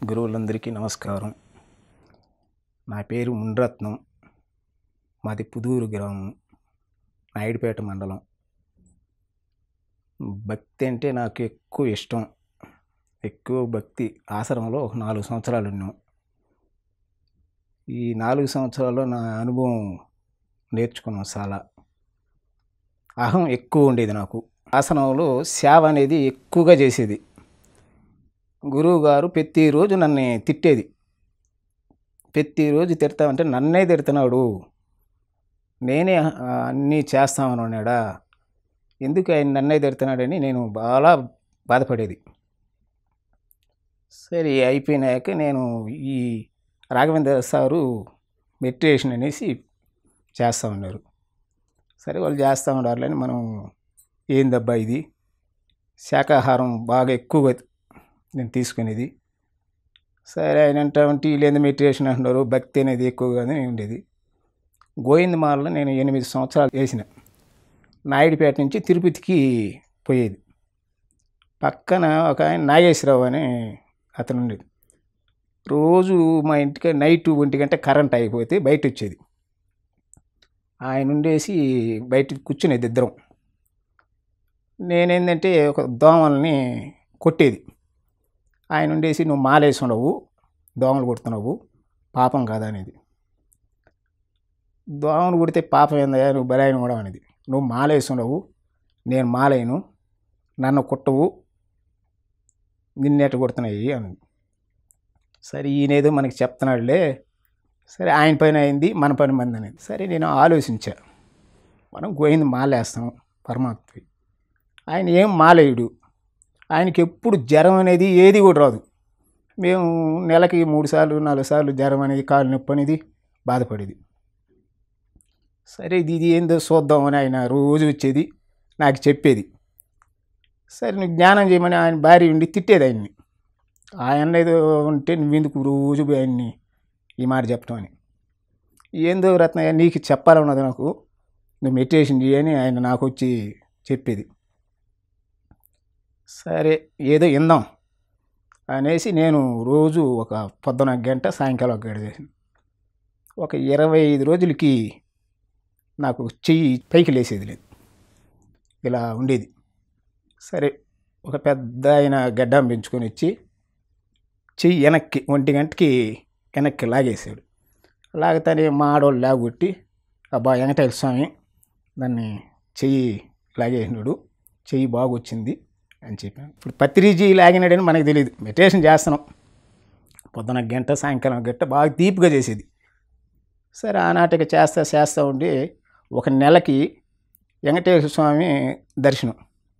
గురువులందరికీ నమస్కారం నా పేరు మునిరత్నం మాది పుదూరు గ్రామం నాయుడుపేట మండలం భక్తి అంటే నాకు ఎక్కువ ఇష్టం ఎక్కువ భక్తి ఆశ్రమంలో ఒక నాలుగు సంవత్సరాలు ఉన్నాం ఈ నాలుగు సంవత్సరాల్లో నా అనుభవం నేర్చుకున్నాం చాలా అహం ఎక్కువ ఉండేది నాకు ఆసనంలో సేవ అనేది ఎక్కువగా చేసేది గురువు గారు ప్రతిరోజు నన్ను తిట్టేది ప్రతిరోజు తిడతామంటే నన్నే తిడుతున్నాడు నేనే ఆ, అన్నీ చేస్తామన్నాడా ఎందుకు ఆయన నన్నే తిడుతున్నాడని నేను చాలా బాధపడేది సరే అయిపోయినాక నేను ఈ రాఘవేంద్ర సారు మెడిటేషన్ అనేసి చేస్తా ఉన్నారు సరే వాళ్ళు చేస్తూ ఉండాలని మనం ఏందబ్బా ఇది శాకాహారం బాగా ఎక్కువగా నేను తీసుకునేది సరే ఆయన అంటే వీళ్ళు మెడిటేషన్ అంటున్నారు భక్తి అనేది ఎక్కువగానే ఉండేది గోవిందమాలలో నేను ఎనిమిది సంవత్సరాలు వేసిన నాయుడుపేట నుంచి తిరుపతికి పోయేది పక్కన ఒక ఆయన నాగేశ్వరరావు అని అతను ఉండేది రోజు మా ఇంటికి నైట్ ఒంటి గంట కరెంట్ అయిపోతే బయట వచ్చేది ఆయన ఉండేసి బయట కూర్చునేది ఇద్దరం నేనేంటంటే ఒక దోమల్ని కొట్టేది ఆయన ఉండేసి నువ్వు మాలేసి ఉండవు దోమలు కొడుతున్నావు పాపం కాదా అనేది దోమలు కొడితే పాపం ఏందయ్యా నువ్వు బలాయిన కూడా అనేది నువ్వు మాలేసి ఉండవు నేను మాలేను నన్ను కుట్టవు నిన్నెట కొడుతున్నాయి అని సరే ఈయనేదో మనకి చెప్తున్నాడులే సరే ఆయన పైన అయింది మన పని మంది అనేది సరే నేను ఆలోచించా మనం గోయింది మాలేస్తాం పరమాత్మకి ఆయన ఏం మాలేయుడు ఆయనకి ఎప్పుడు జ్వరం అనేది ఏది కూడా రాదు మేము నెలకి మూడు సార్లు నాలుగు సార్లు జ్వరం అనేది కాలు నొప్పి అనేది బాధపడేది సరే ఇది ఇది ఏందో చూద్దామని ఆయన రోజు వచ్చేది నాకు చెప్పేది సరే నువ్వు జ్ఞానం చేయమని ఆయన భార్య ఉండి తిట్టేది ఆయన్ని ఆయన ఏదో ఉంటే నువ్వెందుకు రోజు పోయి ఆయన్ని ఈ మాట చెప్పడం అని ఏందో రత్నయ్య నీకు చెప్పాలన్నది నాకు నువ్వు మెడిటేషన్ చేయని ఆయన నాకు వచ్చి చెప్పేది సరే ఏదో ఇందాం అనేసి నేను రోజు ఒక పొద్దున ఒక గంట సాయంకాలం ఒక గంట చేసాను ఒక ఇరవై ఐదు రోజులకి నాకు చెయ్యి పైకి లేసేది లేదు ఇలా ఉండేది సరే ఒక పెద్ద ఆయన గడ్డం పెంచుకొని వచ్చి చెయ్యి వెనక్కి ఒంటి గంటకి వెనక్కి లాగేసాడు లాగితేనే మా ఆడవాళ్ళు లాగొట్టి అబ్బా వెంకటేశ్వర స్వామి దాన్ని చెయ్యి లాగేసినాడు చెయ్యి బాగొచ్చింది అని చెప్పాను ఇప్పుడు పత్రిజీ లాగినాడని మనకు తెలియదు మెడిటేషన్ చేస్తున్నాం పొద్దున ఒక గంట సాయంకాలం ఒక గంట బాగా తీపిగా చేసేది సరే ఆనాటికి చేస్తా చేస్తూ ఉండి ఒక నెలకి వెంకటేశ్వర స్వామి దర్శనం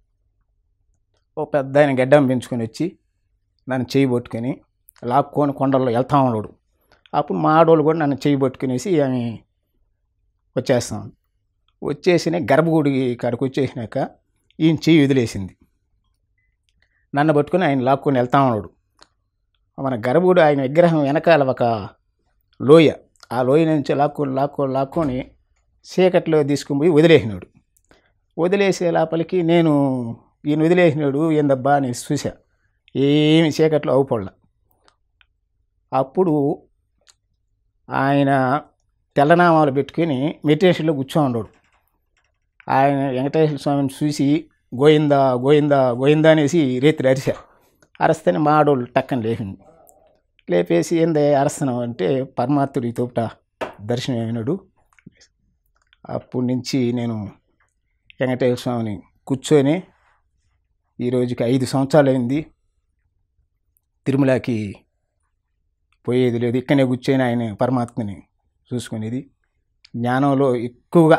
ఓ పెద్ద ఆయన గడ్డం పెంచుకొని వచ్చి నన్ను చేయి పట్టుకొని లాక్కొని కొండల్లో వెళ్తా ఉన్నాడు అప్పుడు మా ఆడవాళ్ళు కూడా నన్ను చేయి పట్టుకునేసి ఆమె వచ్చేస్తాం వచ్చేసిన గర్భగుడి కాడికి వచ్చేసినాక ఈయన చెయ్యి వదిలేసింది నన్ను పట్టుకొని ఆయన లాక్కొని వెళ్తా ఉన్నాడు మన గర్భగుడి ఆయన విగ్రహం వెనకాల ఒక లోయ ఆ లోయ నుంచి లాక్కొని లాక్కొని లాక్కొని చీకట్లో తీసుకుని పోయి వదిలేసినాడు వదిలేసే లోపలికి నేను ఈయన వదిలేసినాడు ఏందబ్బా అని చూసా ఏమి చీకట్లో అవుపడలా అప్పుడు ఆయన తెల్లనామాలు పెట్టుకుని మెడిటేషన్లో కూర్చో ఉన్నాడు ఆయన వెంకటేశ్వర స్వామిని చూసి గోయిందా గోయిందా గోయిందా అనేసి రేత్రి అరిసా అరస్తేనే మా ఆడోళ్ళు టక్కన లేచింది లేపేసి ఏందే అరస్తున్నావు అంటే పరమాత్ముడి తోట దర్శనం అయినాడు అప్పటి నుంచి నేను వెంకటేశ్వర స్వామిని కూర్చొని ఈ రోజుకి ఐదు సంవత్సరాలు అయింది తిరుమలకి పోయేది లేదు ఇక్కడనే కూర్చొని ఆయన పరమాత్మని చూసుకునేది జ్ఞానంలో ఎక్కువగా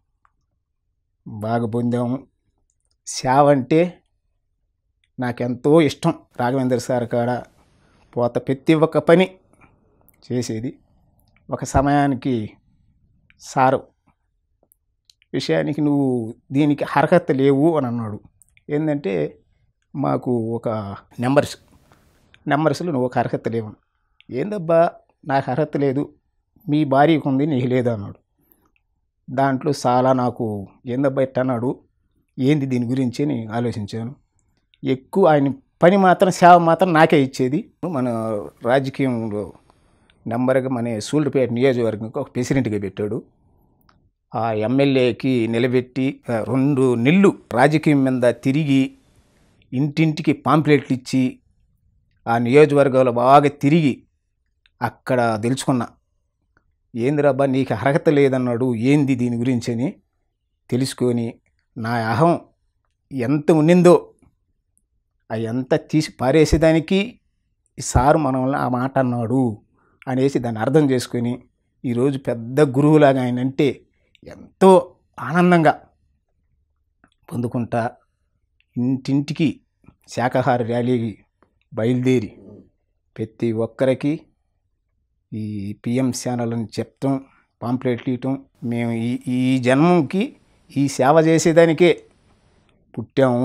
బాగా పొందాము సేవ అంటే నాకెంతో ఇష్టం రాఘవేంద్ర సార్ కాడ పోత ప్రతి ఒక్క పని చేసేది ఒక సమయానికి సారు విషయానికి నువ్వు దీనికి అర్హత లేవు అని అన్నాడు ఏంటంటే మాకు ఒక నెంబర్స్ నెంబర్స్లో నువ్వు ఒక అర్హత లేవు ఏందబ్బా నాకు అర్హత లేదు మీ భార్యకు ఉంది నీకు లేదు అన్నాడు దాంట్లో చాలా నాకు ఏందబ్బా ఇట్ట అన్నాడు ఏంది దీని గురించి అని ఆలోచించాను ఎక్కువ ఆయన పని మాత్రం సేవ మాత్రం నాకే ఇచ్చేది మన రాజకీయంలో నెంబర్గా మన సూళ్ళుపేట నియోజకవర్గంకి ఒక ప్రెసిడెంట్గా పెట్టాడు ఆ ఎమ్మెల్యేకి నిలబెట్టి ఆ, రెండు నెలలు రాజకీయం మీద తిరిగి ఇంటింటికి పాంప్లెట్లు ఇచ్చి ఆ నియోజకవర్గంలో బాగా తిరిగి అక్కడ తెలుసుకున్నా ఏందిరాబ్బా నీకు అర్హత లేదన్నాడు ఏంది దీని గురించి అని తెలుసుకొని నా అహం ఎంత ఉన్నిందో అవి ఎంత తీసి పారేసేదానికి ఈ సారు మనల్ని ఆ మాట అన్నాడు అనేసి దాన్ని అర్థం చేసుకొని ఈరోజు పెద్ద గురువులాగా ఆయన అంటే ఎంతో ఆనందంగా పొందుకుంటా ఇంటింటికి శాకాహార ర్యాలీ బయలుదేరి ప్రతి ఒక్కరికి ఈ పిఎం ఛానల్ని చెప్తాం పాంప్లెట్లు ఇవ్వటం మేము ఈ ఈ జన్మంకి ఈ సేవ చేసేదానికే పుట్టాము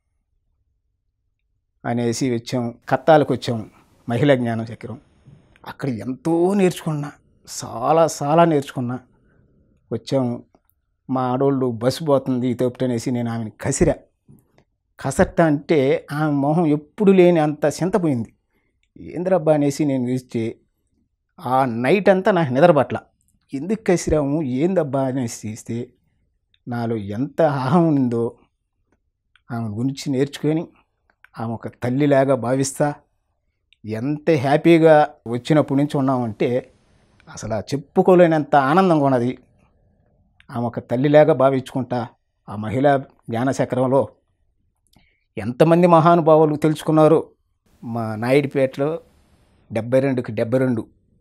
అనేసి వచ్చాం కత్తాలకు వచ్చాం మహిళా జ్ఞాన చక్రం అక్కడ ఎంతో నేర్చుకున్నా చాలా చాలా నేర్చుకున్నా వచ్చాము మా ఆడోళ్ళు బస్సు పోతుంది తోపుట అనేసి నేను ఆమెను కసిరా కసట్ట అంటే ఆమె మొహం ఎప్పుడు లేని అంత చింతపోయింది ఏంద్రబ్బా అనేసి నేను చూస్తే ఆ నైట్ అంతా నాకు నిద్రపట్ల ఎందుకు కసిరాము ఏందబ్బా అనేసి తీస్తే నాలో ఎంత అహం ఉందో ఆమె గురించి నేర్చుకొని ఆమె ఒక తల్లిలాగా భావిస్తా ఎంత హ్యాపీగా వచ్చినప్పటి నుంచి ఉన్నామంటే అసలు ఆ చెప్పుకోలేనంత ఆనందంగా ఉన్నది ఆమె ఒక తల్లిలాగా భావించుకుంటా ఆ మహిళా జ్ఞానచక్రంలో ఎంతమంది మహానుభావులు తెలుసుకున్నారు మా నాయుడిపేటలో డెబ్బై రెండుకి డెబ్బై రెండు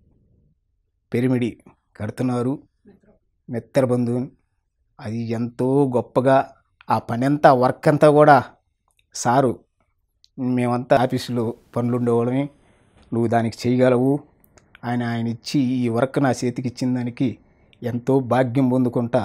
పిరమిడి కడుతున్నారు మిత్ర బంధువు అది ఎంతో గొప్పగా ఆ పని అంతా వర్క్ అంతా కూడా సారు మేమంతా ఆఫీసులో పనులు ఉండేవాళ్ళమే నువ్వు దానికి చేయగలవు ఆయన ఆయన ఇచ్చి ఈ వర్క్ నా చేతికి ఇచ్చిన దానికి ఎంతో భాగ్యం పొందుకుంటా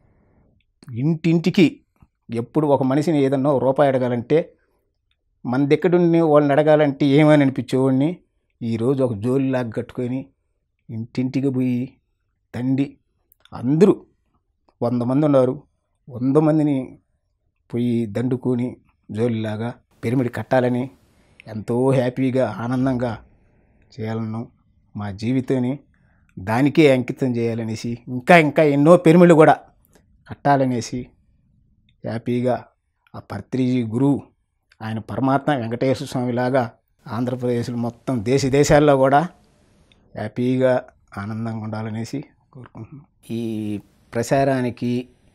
ఇంటింటికి ఎప్పుడు ఒక మనిషిని ఏదన్నా ఓ రూపాయి అడగాలంటే మన దగ్గరుండి వాళ్ళని అడగాలంటే ఏమని అనిపించేవాడిని ఈరోజు ఒక జోలిలాగా కట్టుకొని ఇంటింటికి పోయి తండి అందరూ వంద మంది ఉన్నారు వంద మందిని పోయి దండుకొని జోలిలాగా పిరమిడ్ కట్టాలని ఎంతో హ్యాపీగా ఆనందంగా చేయాలను మా జీవితాన్ని దానికే అంకితం చేయాలనేసి ఇంకా ఇంకా ఎన్నో పిరమిడ్లు కూడా కట్టాలనేసి హ్యాపీగా ఆ పత్రిజీ గురువు ఆయన పరమాత్మ వెంకటేశ్వర స్వామిలాగా ఆంధ్రప్రదేశ్లో మొత్తం దేశ దేశాల్లో కూడా హ్యాపీగా ఆనందంగా ఉండాలనేసి కోరుకుంటున్నాను ఈ ప్రసారానికి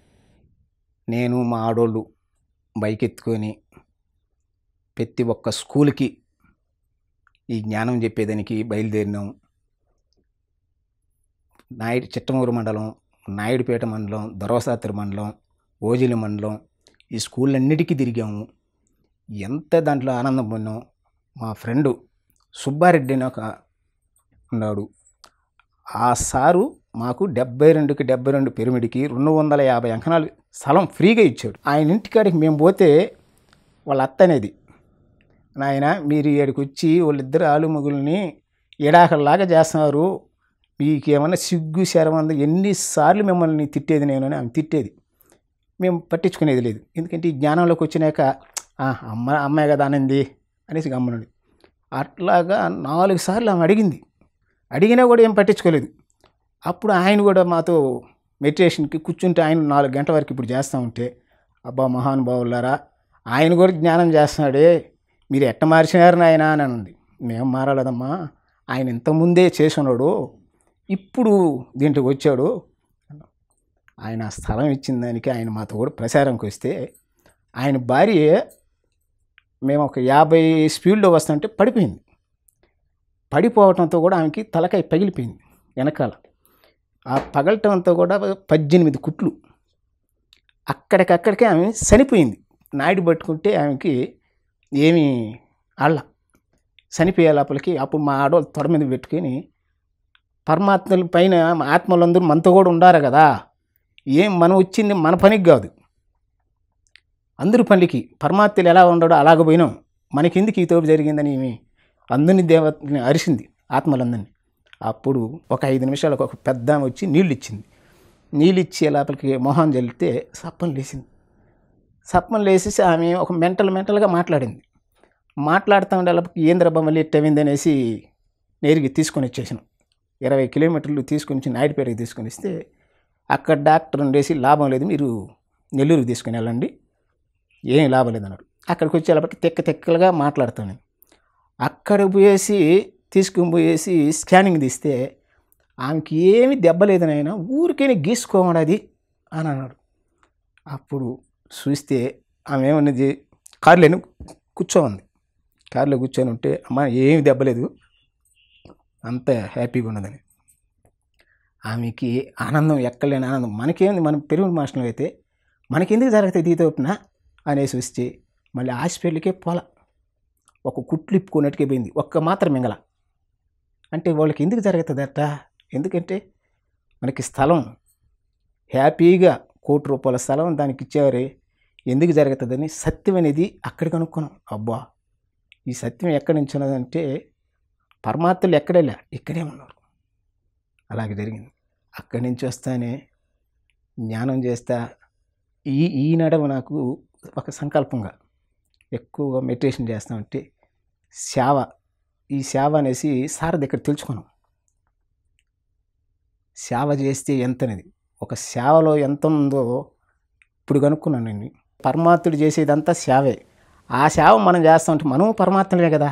నేను మా ఆడోళ్ళు బైక్ ఎత్తుకొని ప్రతి ఒక్క స్కూల్కి ఈ జ్ఞానం చెప్పేదానికి బయలుదేరినాం నాయుడు చిట్టమూరు మండలం నాయుడుపేట మండలం దొరవసాత్రి మండలం ఓజిలి మండలం ఈ స్కూళ్ళన్నిటికీ తిరిగాము ఎంత దాంట్లో ఆనందం పొందాం మా ఫ్రెండు సుబ్బారెడ్డి అని ఒక ఉన్నాడు ఆ సారు మాకు డెబ్బై రెండుకి డెబ్బై రెండు పిరమిడ్కి రెండు వందల యాభై అంకణాలు స్థలం ఫ్రీగా ఇచ్చాడు ఆయన ఇంటికాడికి మేము పోతే వాళ్ళ అత్త అనేది నాయన మీరు ఇక్కడికి వచ్చి వాళ్ళిద్దరు ఆలుమగుల్ని ఎడాకల్లాగా చేస్తున్నారు మీకు ఏమన్నా సిగ్గు శరమంద ఎన్నిసార్లు మిమ్మల్ని తిట్టేది నేను అని ఆమె తిట్టేది మేము పట్టించుకునేది లేదు ఎందుకంటే ఈ జ్ఞానంలోకి వచ్చినాక "ఆ, అమ్మ అమ్మాయి కదా అనింది అనేసి గమ్మనుండి అట్లాగా నాలుగు సార్లు ఆమె అడిగింది అడిగినా కూడా ఏం పట్టించుకోలేదు అప్పుడు ఆయన కూడా మాతో మెడిటేషన్కి కూర్చుంటే ఆయన నాలుగు గంటల వరకు ఇప్పుడు చేస్తూ ఉంటే అబ్బా మహానుభావులారా ఆయన కూడా జ్ఞానం చేస్తున్నాడే మీరు ఎట్ట మార్చినారు నాయన అని అన్నది మేము మారలేదమ్మా ఆయన ఇంతకుముందే చేసున్నాడు ఇప్పుడు దీంట్లోకి వచ్చాడు ఆయన ఆ స్థలం ఇచ్చిన దానికి ఆయన మాతో కూడా ప్రచారంకి వస్తే ఆయన భార్య మేము ఒక యాభై స్పీడ్లో వస్తుంటే పడిపోయింది పడిపోవటంతో కూడా ఆమెకి తలకాయ పగిలిపోయింది వెనకాల ఆ పగలటంతో కూడా పద్దెనిమిది కుట్లు అక్కడికక్కడికే ఆమె చనిపోయింది నాయుడు పట్టుకుంటే ఆమెకి ఏమీ ఆళ్ళ చనిపోయే లోపలికి అప్పుడు మా ఆడవాళ్ళు తొడ మీద పెట్టుకొని పరమాత్మల పైన ఆత్మలందరూ మనతో కూడా ఉండారు కదా ఏం మనం వచ్చింది మన పనికి కాదు అందరి పనికి పరమాత్మలు ఎలా ఉండడో అలాగ పోయినాం మనకెందుకు ఈ తోపు జరిగిందని ఏమి అందరిని దేవతని అరిసింది ఆత్మలందరినీ అప్పుడు ఒక ఐదు నిమిషాలకు ఒక పెద్ద ఆమె వచ్చి నీళ్ళు ఇచ్చింది నీళ్ళు ఇచ్చే లోపలికి మొహం చల్లితే సప్పం లేచింది సప్పం లేసేసి ఆమె ఒక మెంటల్ మెంటల్గా మాట్లాడింది మాట్లాడుతూ ఉండాలప్పటికి ఏంద్రబ్బా మళ్ళీ ఎట్టవింది అనేసి నేరుగా తీసుకొని వచ్చేసాను ఇరవై కిలోమీటర్లు తీసుకొని వచ్చి నాయుడుపేటకి తీసుకొని వస్తే అక్కడ డాక్టర్ ఉండేసి లాభం లేదు మీరు నెల్లూరుకి తీసుకుని వెళ్ళండి ఏం లాభం లేదన్నాడు అక్కడికి వచ్చేటప్పటికి తెక్క తెక్కలుగా మాట్లాడుతాను అక్కడ పోయేసి తీసుకుని పోయేసి స్కానింగ్ తీస్తే ఆమెకి ఏమి దెబ్బలేదు నాయన ఊరికే గీసుకోమడు అది అని అన్నాడు అప్పుడు చూస్తే ఆమె ఏమన్నది కారులోనే కూర్చోంది కారులో కూర్చొని ఉంటే అమ్మ ఏమి దెబ్బలేదు అంత హ్యాపీగా ఉన్నదని ఆమెకి ఆనందం ఎక్కలేని ఆనందం మనకేంది మనం పెరుగు మాస్టర్లు అయితే మనకెందుకు జరుగుతుంది దీతోపున అనేసి వస్తే మళ్ళీ హాస్పిటల్కే పోల ఒక కుట్లు ఇప్పుకున్నట్టుకే పోయింది ఒక్క మాత్రం మింగల అంటే వాళ్ళకి ఎందుకు జరుగుతుందట ఎందుకంటే మనకి స్థలం హ్యాపీగా కోటి రూపాయల స్థలం దానికి ఇచ్చేవారే ఎందుకు జరుగుతుందని సత్యం అనేది అక్కడ కనుక్కున్నాం అబ్బా ఈ సత్యం ఎక్కడి నుంచి ఉన్నదంటే పరమాత్మలు ఎక్కడేలే ఇక్కడే ఉన్నారు అలాగే జరిగింది అక్కడి నుంచి వస్తానే జ్ఞానం చేస్తా ఈ ఈ నడవ నాకు ఒక సంకల్పంగా ఎక్కువగా మెడిటేషన్ చేస్తామంటే సేవ ఈ సేవ అనేసి సార్ దగ్గర తెలుసుకున్నాం సేవ చేస్తే ఎంత అనేది ఒక సేవలో ఎంత ఉందో ఇప్పుడు కనుక్కున్నాను నేను పరమాత్ముడు చేసేదంతా సేవే ఆ సేవ మనం చేస్తామంటే మనం పరమాత్మలే కదా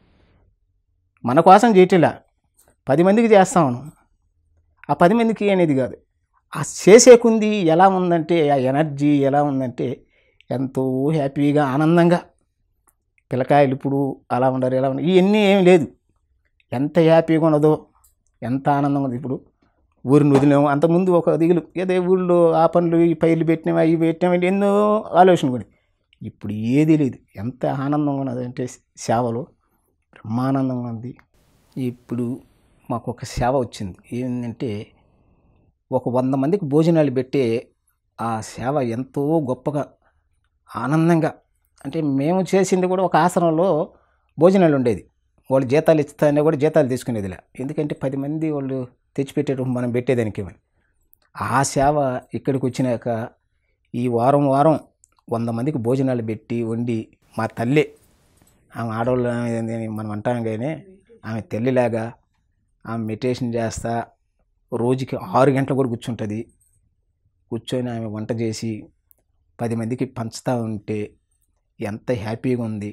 మన కోసం చేయటిలా పది మందికి చేస్తాము ఆ పది మందికి అనేది కాదు ఆ చేసే కుంది ఎలా ఉందంటే ఆ ఎనర్జీ ఎలా ఉందంటే ఎంతో హ్యాపీగా ఆనందంగా పిల్లకాయలు ఇప్పుడు అలా ఉండరు ఎలా ఉండరు ఇవన్నీ ఏం లేదు ఎంత హ్యాపీగా ఉన్నదో ఎంత ఆనందంగా ఉంది ఇప్పుడు ఊరిని వదిలేము అంతకుముందు ఒక దిగులు ఏదో ఊళ్ళో ఆ పనులు ఈ పైర్లు పెట్టినామా ఇవి పెట్టినామంటే ఎన్నో ఆలోచన కూడా ఇప్పుడు ఏది లేదు ఎంత ఆనందంగా ఉన్నది అంటే సేవలో బ్రహ్మానందంగా ఉంది ఇప్పుడు మాకు ఒక సేవ వచ్చింది ఏంటంటే ఒక వంద మందికి భోజనాలు పెట్టే ఆ సేవ ఎంతో గొప్పగా ఆనందంగా అంటే మేము చేసింది కూడా ఒక ఆసనంలో భోజనాలు ఉండేది వాళ్ళు జీతాలు ఇస్తానే కూడా జీతాలు తీసుకునేదిలే ఎందుకంటే పది మంది వాళ్ళు తెచ్చిపెట్టేటప్పుడు మనం పెట్టేదానికి ఇవ్వని ఆ సేవ ఇక్కడికి వచ్చినాక ఈ వారం వారం వంద మందికి భోజనాలు పెట్టి వండి మా తల్లి ఆమె ఆడవాళ్ళు అని మనం అంటాం కానీ ఆమె తల్లిలాగా ఆమె మెడిటేషన్ చేస్తా రోజుకి ఆరు గంటలు కూడా కూర్చుంటుంది కూర్చొని ఆమె వంట చేసి పది మందికి పంచుతూ ఉంటే ఎంత హ్యాపీగా ఉంది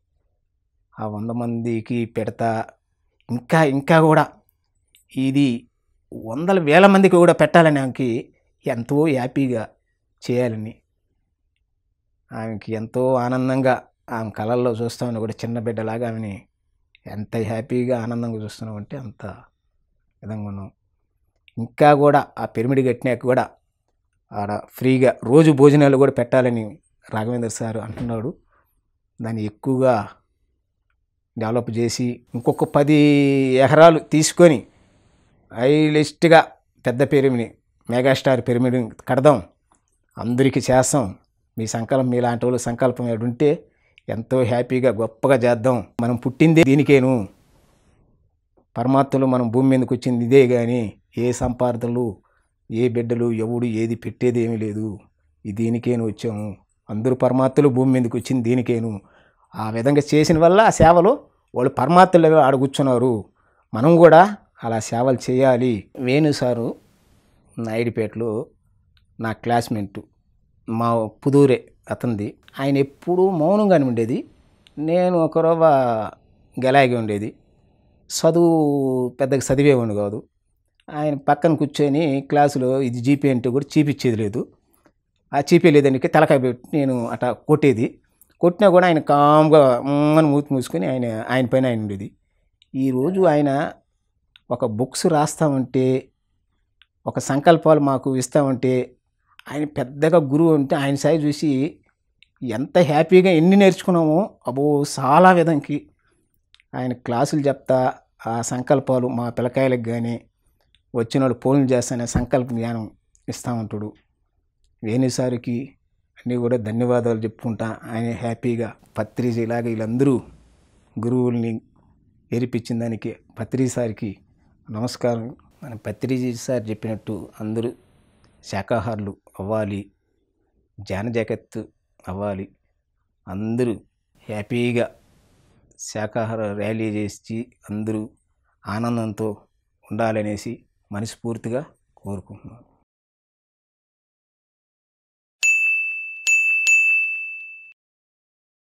ఆ వంద మందికి పెడతా ఇంకా ఇంకా కూడా ఇది వందల వేల మందికి కూడా పెట్టాలని ఆమెకి ఎంతో హ్యాపీగా చేయాలని ఆమెకి ఎంతో ఆనందంగా ఆమె కళల్లో చూస్తామని కూడా చిన్న బిడ్డలాగా ఆమెని ఎంత హ్యాపీగా ఆనందంగా చూస్తున్నామంటే అంత విధంగా ఉన్నాం ఇంకా కూడా ఆ పిరమిడ్ కట్టినాక కూడా ఆడ ఫ్రీగా రోజు భోజనాలు కూడా పెట్టాలని రాఘవేంద్ర సార్ అంటున్నాడు దాన్ని ఎక్కువగా డెవలప్ చేసి ఇంకొక పది ఎకరాలు తీసుకొని హైలెస్ట్గా పెద్ద పిరమిడ్ మెగాస్టార్ పిరమిడ్ కడదాం అందరికీ చేస్తాం మీ సంకల్పం మీలాంటి వాళ్ళు సంకల్పం ఏడు ఉంటే ఎంతో హ్యాపీగా గొప్పగా చేద్దాం మనం పుట్టిందే దీనికేను పరమాత్మలు మనం భూమి మీదకి వచ్చింది ఇదే కానీ ఏ సంపాదనలు ఏ బిడ్డలు ఎవడు ఏది పెట్టేది ఏమీ లేదు ఈ దీనికేను వచ్చాము అందరూ పరమాత్మలు భూమి మీదకి వచ్చింది దీనికేను ఆ విధంగా చేసిన వల్ల ఆ సేవలు వాళ్ళు పరమాత్మలు ఆడ కూర్చున్నారు మనం కూడా అలా సేవలు చేయాలి వేణు సారు నాయుడుపేటలో నా క్లాస్మేట్ మా పుదూరే అతనిది ఆయన ఎప్పుడూ మౌనంగానే ఉండేది నేను ఒక రవ్వ గలాగి ఉండేది చదువు పెద్దగా చదివేవాడు కాదు ఆయన పక్కన కూర్చొని క్లాసులో ఇది జీపీ అంటే కూడా చీపిచ్చేది లేదు ఆ చీపీ లేదానికి తలకాయ పెట్టి నేను అట్లా కొట్టేది కొట్టినా కూడా ఆయన కామ్గా అని మూతి మూసుకొని ఆయన ఆయన పైన ఆయన ఉండేది ఈరోజు ఆయన ఒక బుక్స్ రాస్తామంటే ఒక సంకల్పాలు మాకు ఇస్తామంటే ఆయన పెద్దగా గురువు అంటే ఆయన సాయి చూసి ఎంత హ్యాపీగా ఎన్ని నేర్చుకున్నామో అబ్బో చాలా విధంకి ఆయన క్లాసులు చెప్తా ఆ సంకల్పాలు మా పిల్లకాయలకు కానీ వచ్చిన వాళ్ళు ఫోన్లు చేస్తానే సంకల్ప జ్ఞానం ఇస్తూ ఉంటాడు వేణుసారికి అన్నీ కూడా ధన్యవాదాలు చెప్పుకుంటా ఆయన హ్యాపీగా పత్రిజ ఇలాగ వీళ్ళందరూ గురువుల్ని ఏరిపించిన దానికి పత్రి సార్కి నమస్కారం మన పత్రిజీ సార్ చెప్పినట్టు అందరూ శాకాహారులు అవ్వాలి జాన జాకెత్తు అవ్వాలి అందరూ హ్యాపీగా శాకాహార ర్యాలీ చేసి అందరూ ఆనందంతో ఉండాలనేసి మనస్ఫూర్తిగా కోరుకుంటున్నాను